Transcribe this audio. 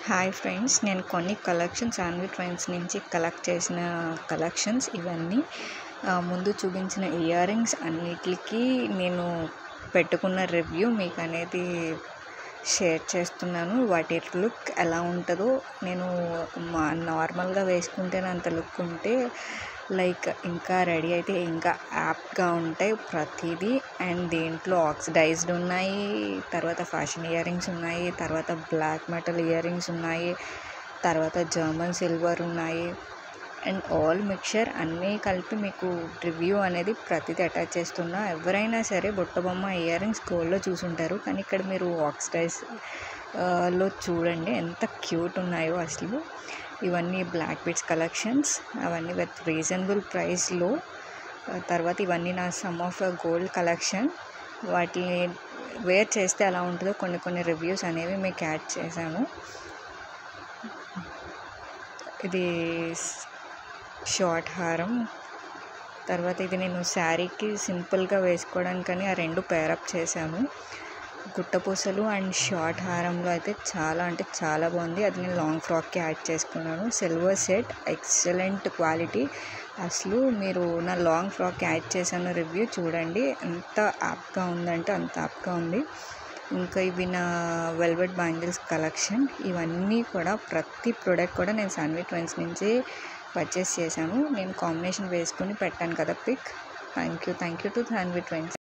hi friends నేను కొన్ని collections Saanvi trends నుంచి కలెక్ట్ చేసిన కలెక్షన్స్ ఇవన్నీ ఆ, ముందు చూపించిన ఇయర్ రింగ్స్ అన్నిటికీ నేను పెట్టుకున్న రివ్యూ మీకు అనేది షేర్ చేస్తున్నాను వాటి లుక్ ఎలా ఉంటుందో నేను మా నార్మల్గా వేసుకుంటేనే అంత లుక్ ఉంటే లైక్ ఇంకా రెడీ అయితే ఇంకా యాప్గా ఉంటాయి ప్రతిదీ అండ్ దీంట్లో ఆక్సిడైజ్డ్ ఉన్నాయి తర్వాత ఫ్యాషన్ ఇయర్ రింగ్స్ ఉన్నాయి తర్వాత బ్లాక్ మెటల్ ఇయర్ రింగ్స్ ఉన్నాయి తర్వాత జర్మన్ సిల్వర్ ఉన్నాయి అండ్ ఆల్ మిక్చర్ అన్నీ కలిపి మీకు రివ్యూ అనేది ప్రతిదీ అటాచ్ చేస్తున్నా ఎవరైనా సరే బుట్టబొమ్మ ఇయర్ రింగ్స్ గోల్డ్లో చూసుంటారు కానీ ఇక్కడ మీరు ఆక్సిడైజ్ ఆ, లో చూడండి ఎంత క్యూట్ ఉన్నాయో అసలు ఇవన్నీ బ్లాక్ బిట్స్ కలెక్షన్స్ అవన్నీ విత్ రీజనబుల్ ప్రైస్లో తర్వాత ఇవన్నీ నా సమ్ ఆఫ్ గోల్డ్ కలెక్షన్ వాటిని వేర్ చేస్తే ఎలా ఉంటుందో కొన్ని కొన్ని రివ్యూస్ అనేవి మీకు యాడ్ చేశాను ఇది షార్ట్ హారం తర్వాత ఇది నేను శారీకి సింపుల్గా వేసుకోవడానికని ఆ రెండు పేరప్ చేశాను గుట్టపూసలు అండ్ షార్ట్ హారంలో అయితే చాలా అంటే చాలా బాగుంది అది నేను లాంగ్ ఫ్రాక్కి యాడ్ చేసుకున్నాను సిల్వర్ సెట్ ఎక్సలెంట్ క్వాలిటీ అసలు మీరు నా లాంగ్ ఫ్రాక్కి యాడ్ చేశాను రివ్యూ చూడండి ఎంత యాప్గా ఉందంటే అంత యాప్గా ఉంది ఇంకా ఇవి నా వెల్వెట్ బ్యాంగిల్స్ కలెక్షన్ ఇవన్నీ కూడా ప్రతి ప్రోడక్ట్ కూడా నేను సాన్వి ట్వెన్స్ నుంచి పర్చేస్ చేశాను నేను కాంబినేషన్ వేసుకొని పెట్టాను కదా pic thank you thank you to Saanvi twins